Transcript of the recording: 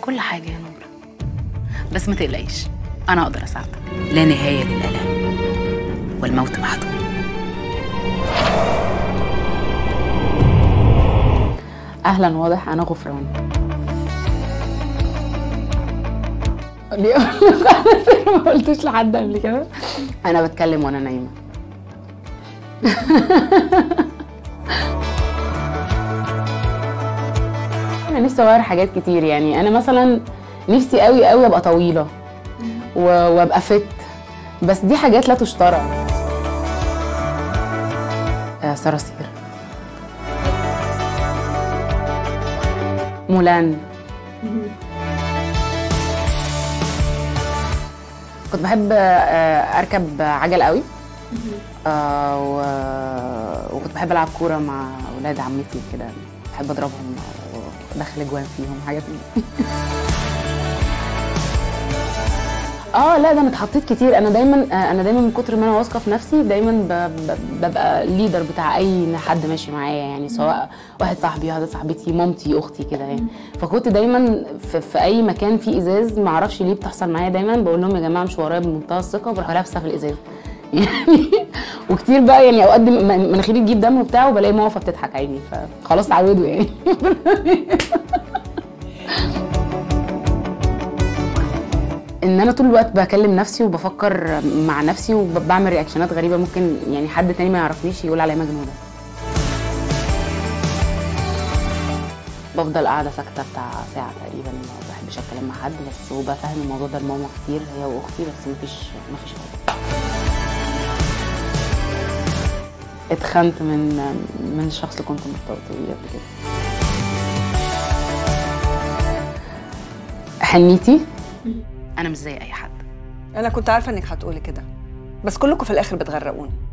كل حاجه يا نور بس ما تقلقيش انا اقدر اساعدك لا نهايه للالم والموت محتوم اهلا واضح انا غفران ليه اقول لك على سر ما قلتوش لحد قبل كده انا بتكلم وانا نايمه انا نفسي اغير حاجات كتير يعني انا مثلا نفسي قوي قوي ابقى طويله و- وابقى فت بس دي حاجات لا تشترى آه، صراصير مولان كنت بحب آه، اركب عجل قوي آه، و- وكنت بحب العب كوره مع اولاد عمتي كده بحب اضربهم وادخل اجوان فيهم حاجات من دي. اه لا ده انا اتحطيت كتير انا دايما آه، انا دايما من كتر ما انا واثقه في نفسي دايما ب- ب- ببقى الليدر بتاع اي حد ماشي معايا يعني سواء واحد صاحبي واحده صاحبتي مامتي اختي كده يعني فكنت دايما في, في اي مكان فيه ازاز ما اعرفش ليه بتحصل معايا دايما بقول لهم يا جماعه مش ورايا بمنتهى الثقه وبروح لابسه في الازاز يعني وكتير بقى يعني اوقات دي م- مناخيري تجيب دم وبتاع وبلاقي ماما واقفه بتضحك عادي فخلاص اتعودوا يعني ان انا طول الوقت بكلم نفسي وبفكر مع نفسي وبعمل رياكشنات غريبه ممكن يعني حد تاني ما يعرفنيش يقول عليا مجنونه بفضل قاعده ساكته بتاع ساعه تقريبا ما بحبش اتكلم مع حد بس وبفهم الموضوع ده لماما كتير هي واختي بس مفيش مفيش فايده اتخنت من من الشخص اللي كنت مرتبطه بيه قبل كده حنيتي انا مش زي اي حد انا كنت عارفه انك هتقولي كده بس كلكم في الاخر بتغرقوني